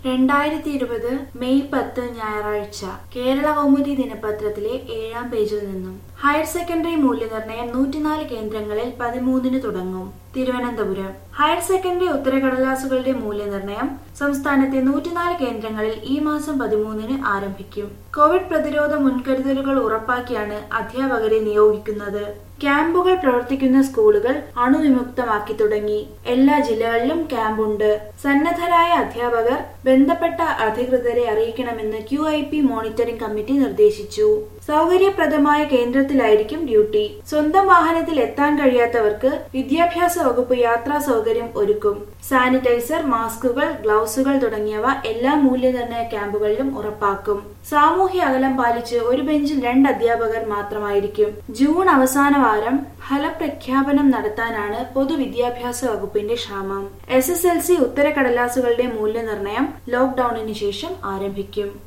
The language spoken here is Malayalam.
രണ്ടായിരത്തി ഇരുപത് മെയ് പത്ത് ഞായറാഴ്ച കേരള കൗമുദി ദിനപത്രത്തിലെ ഏഴാം പേജിൽ നിന്നും ഹയർ സെക്കൻഡറി മൂല്യനിർണ്ണയം നൂറ്റിനാല് കേന്ദ്രങ്ങളിൽ പതിമൂന്നിന് തുടങ്ങും തിരുവനന്തപുരം ഹയർ സെക്കൻഡറി ഉത്തരകടലാസുകളുടെ മൂല്യനിർണ്ണയം സംസ്ഥാനത്തെ നൂറ്റിനാല് കേന്ദ്രങ്ങളിൽ ഈ മാസം പതിമൂന്നിന് ആരംഭിക്കും കോവിഡ് പ്രതിരോധ മുൻകരുതലുകൾ ഉറപ്പാക്കിയാണ് അധ്യാപകരെ നിയോഗിക്കുന്നത് ക്യാമ്പുകൾ പ്രവർത്തിക്കുന്ന സ്കൂളുകൾ അണുവിമുക്തമാക്കി തുടങ്ങി എല്ലാ ജില്ലകളിലും ക്യാമ്പുണ്ട് സന്നദ്ധരായ അധ്യാപകർ ബന്ധപ്പെട്ട അധികൃതരെ അറിയിക്കണമെന്ന് Q I P monitoring committee നിർദ്ദേശിച്ചു സൗകര്യപ്രദമായ കേന്ദ്രത്തിലായിരിക്കും ഡ്യൂട്ടി സ്വന്തം വാഹനത്തിൽ എത്താൻ കഴിയാത്തവർക്ക് വിദ്യാഭ്യാസ വകുപ്പ് യാത്രാ സൗകര്യം ഒരുക്കും സാനിറ്റൈസർ മാസ്കുകൾ ഗ്ലൗസുകൾ തുടങ്ങിയവ എല്ലാ മൂല്യനിർണ്ണയ ക്യാമ്പുകളിലും ഉറപ്പാക്കും സാമൂഹ്യ അകലം പാലിച്ച് ഒരു ബെഞ്ചിൽ രണ്ട് അധ്യാപകർ മാത്രമായിരിക്കും ജൂൺ അവസാന വാരം ഫലപ്രഖ്യാപനം നടത്താനാണ് പൊതുവിദ്യാഭ്യാസ വകുപ്പിന്റെ ശ്രമം എസ് എസ് എൽ സി ഉത്തരക്കടലാസുകളുടെ മൂല്യനിർണ്ണയം ലോക്ഡൌണിന് ശേഷം ആരംഭിക്കും